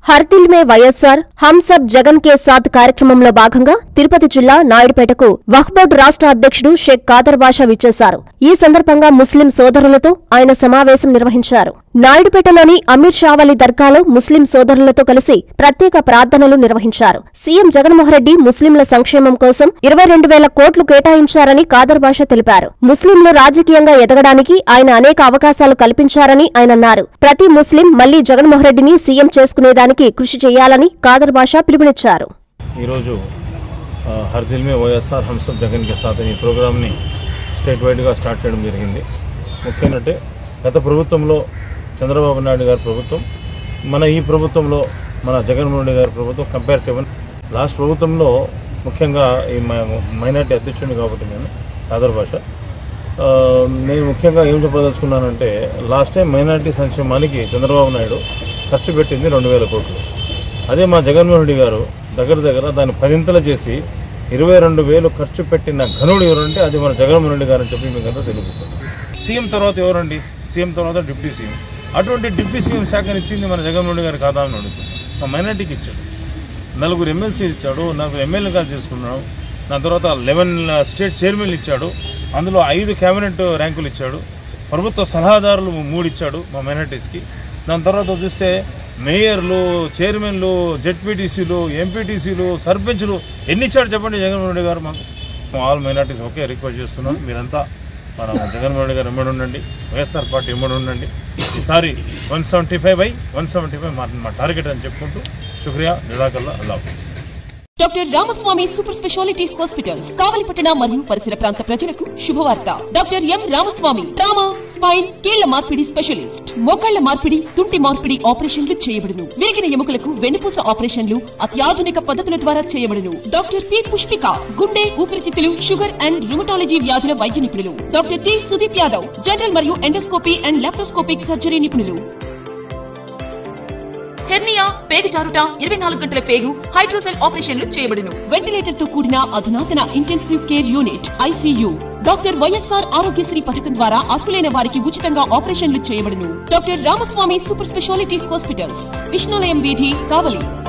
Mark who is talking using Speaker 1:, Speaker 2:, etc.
Speaker 1: హర్దిల్ మే వైఎస్సార్ హమ్ సబ్ జగన్ కే సాత్ కార్యక్రమంలో భాగంగా తిరుపతి జిల్లా నాయుడుపేటకు వక్ఫ్ రాష్ట్ర అధ్యక్షుడు షేక్ కాదర్ బాషా విచ్చేశారు ఈ సందర్భంగా ముస్లిం సోదరులతో ఆయన సమావేశం నిర్వహించారు నాయుడుపేటలోని అమీర్ షావలి దర్గాలో ముస్లిం సోదరులతో కలిసి ప్రత్యేక ప్రార్థనలు నిర్వహించారు సీఎం జగన్మోహన్ రెడ్డి ముస్లింల సంక్షేమం కోసం ఇరవై రెండు వేల కోట్లు కేటాయించారని కాదర్ బాషా తెలిపారు ముస్లింలు రాజకీయంగా ఎదగడానికి ఆయన అనేక అవకాశాలు కల్పించారని ఆయన అన్నారు ప్రతి ముస్లిం మళ్లీ జగన్మోహన్ రెడ్డిని సీఎం చేసుకునేదానికి కృషి చేయాలని కాదర్ బాషా పిలుపునిచ్చారు
Speaker 2: ఈరోజు ఆ, హర్ దిల్ మే వైఎస్ఆర్ హంసబ్ జగన్ కే సాత్ ఈ ప్రోగ్రామ్ని స్టేట్ వైడ్గా స్టార్ట్ చేయడం జరిగింది ముఖ్యంగా అంటే గత ప్రభుత్వంలో చంద్రబాబు నాయుడు గారి ప్రభుత్వం మన ఈ ప్రభుత్వంలో మన జగన్మోహన్ రెడ్డి గారి ప్రభుత్వం కంపేర్ చేయమని లాస్ట్ ప్రభుత్వంలో ముఖ్యంగా ఈ మైనార్టీ అధ్యక్షుడిని కాబట్టి నేను ఆదర్ భాష ఆ, నేను ముఖ్యంగా ఏం చెప్పదలుచుకున్నానంటే లాస్ట్ టైం మైనార్టీ సంక్షేమానికి చంద్రబాబు నాయుడు ఖర్చు పెట్టింది రెండు వేల కోట్లు అదే మా జగన్మోహన్ రెడ్డి గారు దగ్గర దగ్గర దాన్ని పదింతలు చేసి ఇరవై రెండు వేలు ఖర్చు పెట్టిన ఘనుడు ఎవరంటే అది మన జగన్మోహన్ రెడ్డి గారు అని చెప్పి మీకు అంతా తెలుస్తుంది సీఎం తర్వాత ఎవరండి సీఎం తర్వాత డిప్యూటీ సీఎం అటువంటి డిప్యూటీ సీఎం శాఖను ఇచ్చింది మన జగన్మోహన్ రెడ్డి గారి ఖాతా అని అడుగుతుంది మా మైనార్టీకి ఇచ్చాడు నలుగురు ఎమ్మెల్సీ ఇచ్చాడు నలుగురు ఎమ్మెల్యేగా చేసుకున్నాడు దాని తర్వాత లెవెన్ స్టేట్ చైర్మన్లు ఇచ్చాడు అందులో ఐదు క్యాబినెట్ ర్యాంకులు ఇచ్చాడు ప్రభుత్వ సలహాదారులు మూడు ఇచ్చాడు మా మైనార్టీస్కి దాని తర్వాత చూస్తే మేయర్లు చైర్మన్లు జెడ్పీటీసీలు ఎంపీటీసీలు సర్పంచ్లు ఎన్ని ఇచ్చాడు చెప్పండి జగన్మోహన్ రెడ్డి గారు మాకు ఆల్ మైనార్టీస్ ఒకే రిక్వెస్ట్ చేస్తున్నాను మీరంతా మన జగన్మోహన్ రెడ్డి గారు ఎమ్మడి ఉండండి వైఎస్ఆర్ పార్టీ ఎమ్మడి ఉండండి ఈసారి one seventy five by one seventy five మా మా టార్గెట్ అని చెప్పుకుంటూ శుక్రియా నిరాకల్లా అల్లా హాఫీజ్.
Speaker 3: Doctor Ramaswamy super speciality hospitals కావలిపట్టణ మరియు పరిసర ప్రాంత ప్రజలకు శుభవార్త doctor M Ramaswamy trauma spine కీళ్ల మార్పిడి స్పెషలిస్ట్ మోకాళ్ల మార్పిడి తుంటి మార్పిడి ఆపరేషన్లు చేయబడును విరిగిన ఎముకలకు వెన్నుపూస ఆపరేషన్లు అత్యాధునిక పద్ధతుల ద్వారా చేయబడును డాక్టర్ పి పుష్పిక గుండె ఊపిరితిత్తులు షుగర్ అండ్ రుమటాలజీ వ్యాధుల వైద్య నిపుణులు doctor T Sudeep Yadav general మరియు ఎండోస్కోపీ అండ్ లాప్రోస్కోపిక్ సర్జరీ నిపుణులు హెర్నియా పేగు జారుట ఇరవై నాలుగు గంటల పేగు హైడ్రోసెల్ ఆపరేషన్లు చేయబడును వెంటిలేటర్ తో కూడిన అధునాతన intensive care unit ICU doctor YSR Aarogyasri పథకం ద్వారా అర్హులైన వారికి ఉచితంగా ఆపరేషన్లు చేయబడును doctor Ramaswamy super speciality hospitals Vishnulayam వీధి కావలి